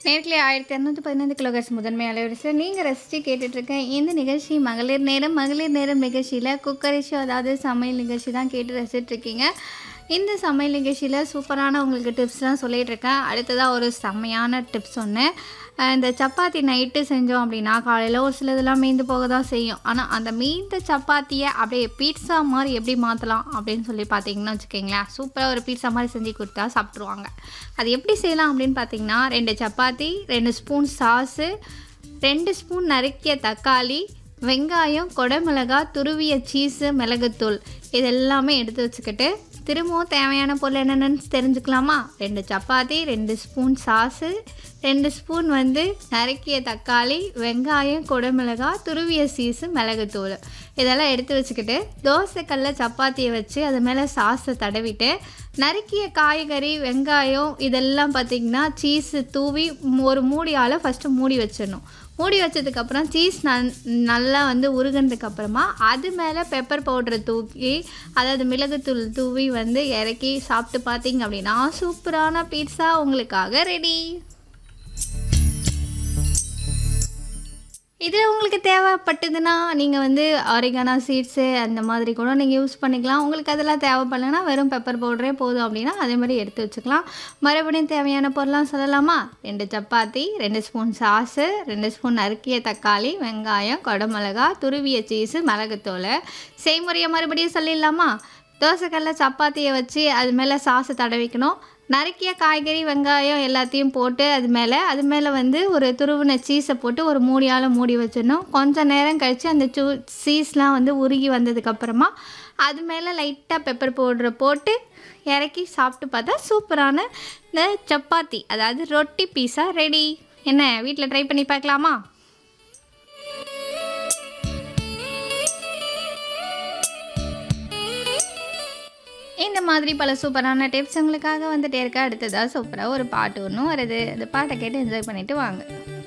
நேர்களே ஆயிரத்தி இரநூத்தி பதினைந்து கிலோகர்ஸ் முதன்மை அலைவரிசையில் நீங்கள் ரசித்து கேட்டுட்ருக்க இந்த நிகழ்ச்சி மகளிர் நேரம் மகளிர் நேரம் நிகழ்ச்சியில் குக்கரி ஷோ அதாவது சமையல் நிகழ்ச்சி தான் கேட்டு ரசிச்சிட்ருக்கீங்க இந்த சமையல் நிகழ்ச்சியில் சூப்பரான உங்களுக்கு டிப்ஸ்லாம் சொல்லிகிட்டு இருக்கேன் அடுத்ததாக ஒரு செம்மையான டிப்ஸ் ஒன்று இந்த சப்பாத்தி நைட்டு செஞ்சோம் அப்படின்னா காலையில் ஒரு சிலதெல்லாம் மீந்து போக தான் செய்யும் ஆனால் அந்த மீந்த சப்பாத்தியை அப்படியே பீட்சா மாதிரி எப்படி மாற்றலாம் அப்படின்னு சொல்லி பார்த்தீங்கன்னா வச்சுக்கிங்களேன் சூப்பராக ஒரு பீட்சா மாதிரி செஞ்சு கொடுத்தா சாப்பிட்ருவாங்க அது எப்படி செய்யலாம் அப்படின்னு பார்த்தீங்கன்னா ரெண்டு சப்பாத்தி ரெண்டு ஸ்பூன் சாஸு ரெண்டு ஸ்பூன் நறுக்கிய தக்காளி வெங்காயம் கொடமிளகா துருவிய சீஸு மிளகுத்தூள் இது எல்லாமே எடுத்து வச்சுக்கிட்டு திரும்பவும் தேவையான பொருள் என்னென்னு தெரிஞ்சுக்கலாமா ரெண்டு சப்பாத்தி ரெண்டு ஸ்பூன் சாஸு ரெண்டு ஸ்பூன் வந்து நறுக்கிய தக்காளி வெங்காயம் குடமிளகா துருவிய சீஸு மிளகுத்தூள் இதெல்லாம் எடுத்து வச்சுக்கிட்டு தோசைக்கல்ல சப்பாத்தியை வச்சு அது மேலே சாஸை தடவிட்டு நறுக்கிய காய்கறி வெங்காயம் இதெல்லாம் பார்த்திங்கன்னா சீஸு தூவி ஒரு மூடியால் ஃபஸ்ட்டு மூடி வச்சிடணும் மூடி வச்சதுக்கப்புறம் சீஸ் நல் நல்லா வந்து உருகினதுக்கு அப்புறமா அது மேலே பெப்பர் பவுடரை தூக்கி அதாவது மிளகுத்தூள் தூவி வந்து இறக்கி சாப்பிட்டு பார்த்தீங்க அப்படின்னா சூப்பரான பீட்சா உங்களுக்காக ரெடி இதில் உங்களுக்கு தேவைப்பட்டதுன்னா நீங்கள் வந்து ஆரிகானா சீட்ஸு அந்த மாதிரி கூட நீங்கள் யூஸ் பண்ணிக்கலாம் உங்களுக்கு அதெல்லாம் தேவைப்படலைன்னா வெறும் பெப்பர் பவுடரே போதும் அப்படின்னா அதே மாதிரி எடுத்து வச்சுக்கலாம் மறுபடியும் தேவையான பொருளாம் சொல்லலாமா ரெண்டு சப்பாத்தி ரெண்டு ஸ்பூன் சாஸு ரெண்டு ஸ்பூன் நறுக்கிய தக்காளி வெங்காயம் குடமிளகா துருவிய சீஸு மிளகுத்தூள் செய்முறையை மறுபடியும் சொல்லிடலாமா தோசைக்கல்ல சப்பாத்தியை வச்சு அது மேலே சாஸை தடவிக்கணும் நறுக்கிய காய்கறி வெங்காயம் எல்லாத்தையும் போட்டு அது மேலே அது மேலே வந்து ஒரு துருவின சீஸை போட்டு ஒரு மூடியால் மூடி வச்சிடணும் கொஞ்சம் நேரம் கழித்து அந்த சூ சீஸ்லாம் வந்து உருகி வந்ததுக்கப்புறமா அது மேலே லைட்டாக பெப்பர் பவுடரை போட்டு இறக்கி சாப்பிட்டு பார்த்தா சூப்பரான இந்த சப்பாத்தி அதாவது ரொட்டி பீஸா ரெடி என்ன வீட்டில் ட்ரை பண்ணி பார்க்கலாமா இந்த மாதிரி பல சூப்பரான டிப்ஸ் உங்களுக்காக வந்துட்டே இருக்க அடுத்ததாக சூப்பராக ஒரு பாட்டு ஒன்றும் வருது அந்த பாட்டை கேட்டு என்ஜாய் பண்ணிவிட்டு வாங்க